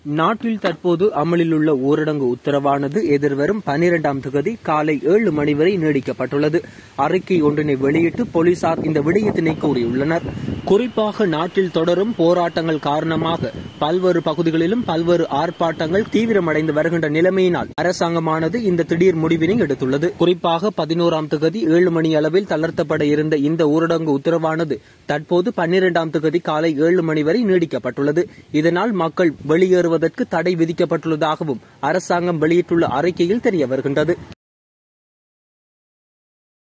நாட்டில் தற்போது அமலில் உள்ள ஊரடங்கு உத்தரவானது எதிர்வரும் பனிரெண்டாம் தேதி காலை ஏழு மணி வரை நீடிக்கப்பட்டுள்ளது அறிக்கை ஒன்றினை வெளியிட்டு போலீசார் இந்த விடயத்தினை கூறியுள்ளனர் குறிப்பாக நாட்டில் தொடரும் போராட்டங்கள் காரணமாக பல்வேறு பகுதிகளிலும் பல்வேறு ஆர்ப்பாட்டங்கள் தீவிரமடைந்து வருகின்ற நிலைமையினால் அரசாங்கமானது இந்த திடீர் முடிவினை எடுத்துள்ளது குறிப்பாக பதினோராம் தேதி ஏழு மணி அளவில் தளர்த்தப்பட இருந்த இந்த ஊரடங்கு உத்தரவானது தற்போது பன்னிரெண்டாம் தேதி காலை ஏழு மணி வரை நீடிக்கப்பட்டுள்ளது இதனால் மக்கள் வெளியேறுவதற்கு தடை விதிக்கப்பட்டுள்ளதாகவும் அரசாங்கம் வெளியிட்டுள்ள அறிக்கையில் தெரிய வருகின்றது